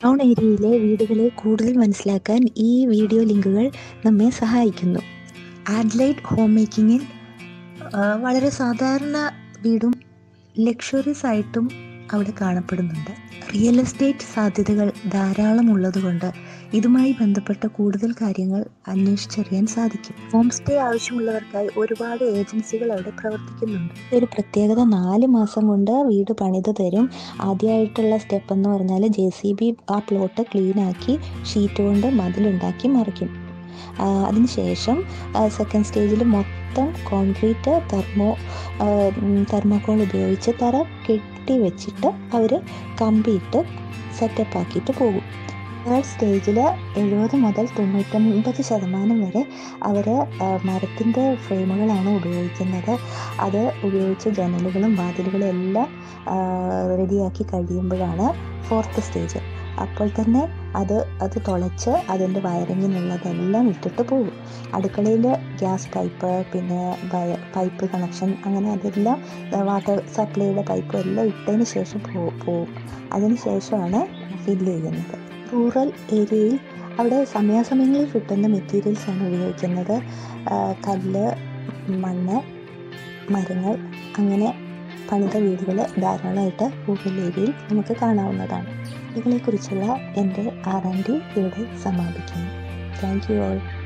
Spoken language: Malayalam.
ടൗൺ ഏരിയയിലെ വീടുകളെ കൂടുതൽ മനസ്സിലാക്കാൻ ഈ വീഡിയോ ലിങ്കുകൾ നമ്മെ സഹായിക്കുന്നു ആഡ്ലൈറ്റ് ഹോം മേക്കിങ്ങിൽ വളരെ സാധാരണ വീടും ലക്ഷറീസ് ആയിട്ടും അവിടെ കാണപ്പെടുന്നുണ്ട് റിയൽ എസ്റ്റേറ്റ് സാധ്യതകൾ ധാരാളം ഉള്ളതുകൊണ്ട് ഇതുമായി ബന്ധപ്പെട്ട കൂടുതൽ കാര്യങ്ങൾ അന്വേഷിച്ചറിയാൻ സാധിക്കും ഹോം സ്റ്റേ ആവശ്യമുള്ളവർക്കായി ഒരുപാട് ഏജൻസികൾ അവിടെ പ്രവർത്തിക്കുന്നുണ്ട് ഒരു പ്രത്യേകത നാല് മാസം കൊണ്ട് വീട് പണിത് തരും ആദ്യമായിട്ടുള്ള സ്റ്റെപ്പ് എന്ന് പറഞ്ഞാൽ ജെ സി ബി ആ പ്ലോട്ട് ക്ലീൻ ആക്കി ഷീറ്റ് കൊണ്ട് മതിലുണ്ടാക്കി മറിക്കും അതിനുശേഷം സെക്കൻഡ് സ്റ്റേജിൽ മൊത്തം കോൺക്രീറ്റ് തെർമോ തെർമോക്കോൾ ഉപയോഗിച്ച് തറ കെട്ടി വെച്ചിട്ട് അവർ കമ്പിയിട്ട് സെറ്റപ്പ് ആക്കിയിട്ട് പോകും തേർഡ് സ്റ്റേജിൽ എഴുപത് മുതൽ തൊണ്ണൂറ്റൊൻപത് ശതമാനം വരെ അവർ മരത്തിൻ്റെ ഫ്രെയിമുകളാണ് ഉപയോഗിക്കുന്നത് അത് ഉപയോഗിച്ച് ജനലുകളും വാതിലുകളും എല്ലാം റെഡിയാക്കി കഴിയുമ്പോഴാണ് ഫോർത്ത് സ്റ്റേജ് അപ്പോൾ തന്നെ അത് അത് തുളച്ച് അതിൻ്റെ വയറിങ്ങിനുള്ളതെല്ലാം ഇട്ടിട്ട് പോകും അടുക്കളയിൽ ഗ്യാസ് പൈപ്പ് പിന്നെ പൈപ്പ് കണക്ഷൻ അങ്ങനെ അതെല്ലാം വാട്ടർ സപ്ലൈയുടെ പൈപ്പ് എല്ലാം ഇട്ടതിന് ശേഷം പോവും അതിന് ശേഷമാണ് ഫില്ല് ചെയ്യുന്നത് റൂറൽ ഏരിയയിൽ അവിടെ സമയാസമയങ്ങളിൽ കിട്ടുന്ന മെറ്റീരിയൽസ് ആണ് ഉപയോഗിക്കുന്നത് കല്ല് മണ്ണ് മരങ്ങൾ അങ്ങനെ പണിത വീടുകൾ ധാരാളമായിട്ട് റൂറൽ ഏരിയയിൽ നമുക്ക് കാണാവുന്നതാണ് വീടുകളെക്കുറിച്ചുള്ള എൻ്റെ ആർ ആൻഡ് ഡി ഇവിടെ സമാപിക്കുന്നു താങ്ക് യു ഓൾ